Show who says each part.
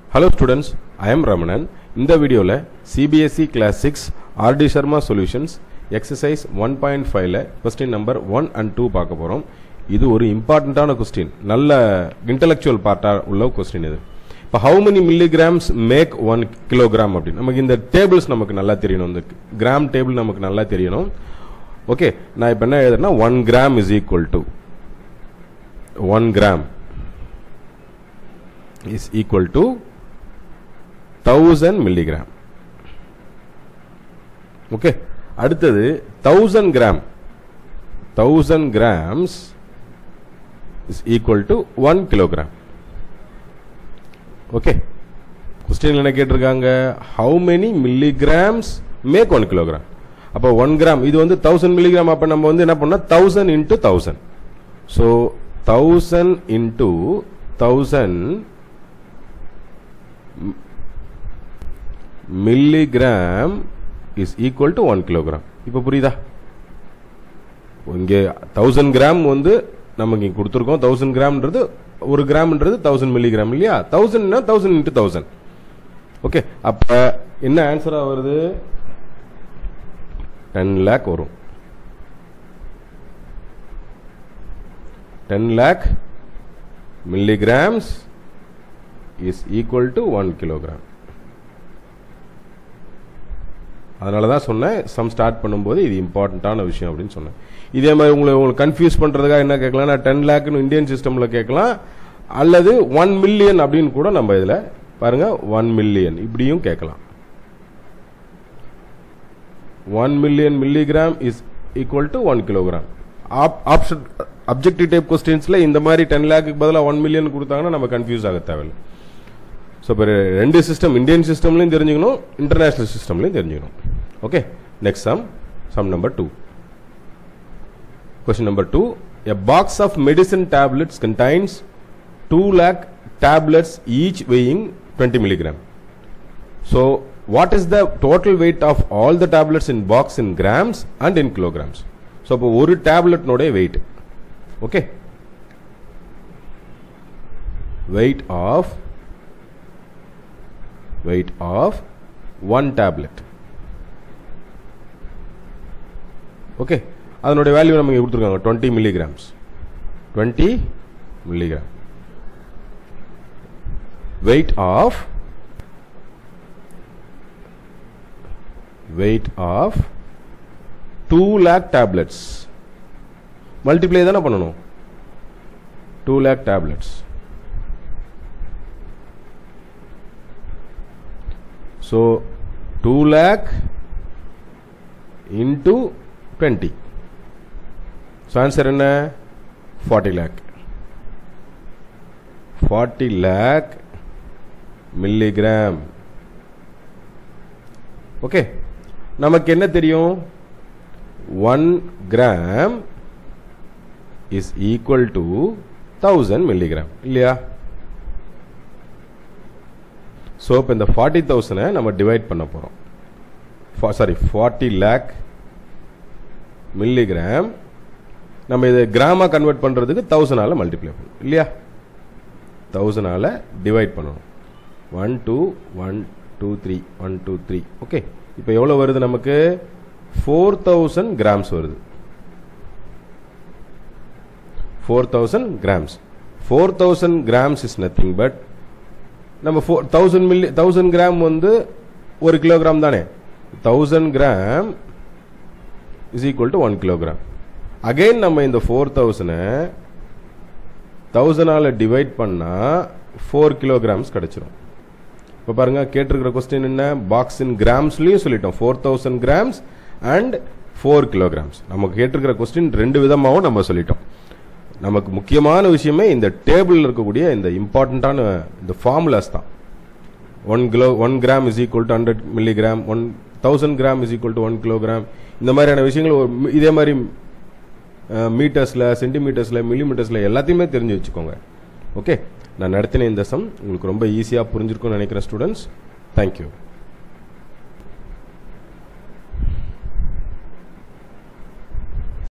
Speaker 1: Hello students I am Ramanan இந்த வீடியோவில் CBSE class six RD Sharma solutions exercise one point ஃபைவ்ல question number one and two பார்க்க போகிறோம் இது ஒரு இம்பார்ட்டண்ட்டான கொஸ்டின் நல்ல இன்டலெக்சுவல் பார்ட்டாக உள்ள கொஸ்டின் இது இப்போ how many milligrams make one kilogram அப்படின்னு நமக்கு இந்த டேபிள்ஸ் நமக்கு நல்லா தெரியணும் இந்த கிராம் டேபிள் நமக்கு நல்லா தெரியணும் ஓகே நான் இப்போ என்ன எழுதுறேன்னா one gram is equal to one gram is equal to 1000 milligram okay அடுத்தது 1000 gram 1000 grams is equal to 1 kilogram okay question என்ன கேட்டிருக்காங்க how many milligrams make 1 kilogram அப்போ 1 கிராம் இது வந்து 1000 மில்லிகிராம் அப்போ நம்ம வந்து என்ன பண்ணோம் 1000 into 1000 so 1000 into 1000 milligram is equal to one kilogram இப்போ புரியுதா இங்கே தௌசண்ட் கிராம் வந்து நமக்கு இங்கே கொடுத்துருக்கோம் தௌசண்ட் கிராம்ன்றது ஒரு கிராம்ன்றது தௌசண்ட் மில்லிகிராம் இல்லையா தௌசண்ட்னா தௌசண்ட் இன்ட்டு தௌசண்ட் ஓகே அப்போ என்ன ஆன்சராக வருது டென் லேக் வரும் ten lakh milligrams is equal to 1 kilogram அதனால தான் சொன்னேன் சம் ஸ்டார்ட் பண்ணும்போது இது இம்பார்ட்டண்ட்டான விஷயம் அப்படின்னு சொன்னேன் இதே மாதிரி உங்களை உங்களுக்கு கன்ஃபியூஸ் பண்ணுறதுக்காக என்ன கேட்கலாம் நான் டென் லேக்னு இந்தியன் சிஸ்டமில் கேட்கலாம் அல்லது ஒன் மில்லியன் அப்படின்னு கூட நம்ம இதில் பாருங்க ஒன் மில்லியன் இப்படியும் கேட்கலாம் one million milligram is equal to one kilogram option objective type கொஸ்டின்ஸில் இந்த மாதிரி டென் லேக்கு பதிலாக ஒன் மில்லியன் கொடுத்தாங்கன்னா நம்ம கன்ஃபியூஸ் ஆக தேவையில்லை ஸோ இப்போ ரெண்டு சிஸ்டம் இந்தியன் சிஸ்டம்லையும் தெரிஞ்சுக்கணும் இன்டர்நேஷ்னல் சிஸ்டம்லையும் தெரிஞ்சுக்கணும் okay next sum sum number two question number two a box of medicine tablets contains two lakh tablets each weighing twenty milligram so what is the total weight of all the tablets in box in grams and in kilograms so இப்போ ஒரு டேப்லெட்னுடைய weight okay weight of weight of one tablet ஓகே அதனுடைய value நமக்கு கொடுத்துருக்காங்க twenty milligrams twenty milligram weight of weight of two lakh tablets multiply தானே பண்ணணும் two lakh tablets So 2 lakh into 20. So answer என்ன 40 lakh. 40 lakh milligram. ஓகே நமக்கு என்ன தெரியும் 1 gram is equal to 1000 milligram இல்லையா ஸோ இப்போ இந்த ஃபார்ட்டி தௌசண்டை நம்ம டிவைட் பண்ண போகிறோம் சாரி ஃபார்ட்டி லேக் மில்லிகிராம் நம்ம இதை கிராமாக கன்வெர்ட் பண்ணுறதுக்கு தௌசண்டால் மல்டிப்ளை பண்ணணும் இல்லையா தௌசண்டால் டிவைட் பண்ணணும் one two one two three one two three okay இப்போ எவ்வளோ வருது நமக்கு ஃபோர் தௌசண்ட் கிராம்ஸ் வருது four thousand grams four thousand grams is nothing but நம்ம four thousand milli thousand gram வந்து ஒரு கிலோகிராம் தானே thousand gram is equal to one kilogram again நம்ம இந்த ஃபோர் தௌசண்டை தௌசண்டால் டிவைட் பண்ணால் ஃபோர் கிலோகிராம்ஸ் கிடச்சிரும் இப்போ பாருங்க கேட்டிருக்கிற கொஸ்டின் என்ன பாக்ஸ் இன் கிராம்ஸ்லையும் சொல்லிட்டோம் four thousand grams and four kilograms நமக்கு கேட்டிருக்கிற கொஸ்டின் ரெண்டு விதமாகவும் நம்ம சொல்லிட்டோம் நமக்கு முக்கியமான விஷயமே இந்த டேபிளில் இருக்கக்கூடிய இந்த இம்பார்ட்டண்ட்டான இந்த ஃபார்முலாஸ் தான் one kilo one gram is equal to hundred milligram one thousand gram is equal to one kilogram இந்த மாதிரியான விஷயங்கள் ஒரு இதே மாதிரி மீட்டர்ஸில் சென்டிமீட்டர்ஸில் மில்லிமீட்டர்ஸில் எல்லாத்தையுமே தெரிஞ்சு வச்சுக்கோங்க ஓகே நான் நடத்தின இந்த சம் உங்களுக்கு ரொம்ப ஈஸியாக புரிஞ்சிருக்கும்னு நினைக்கிறேன் ஸ்டூடெண்ட்ஸ் தேங்க்யூ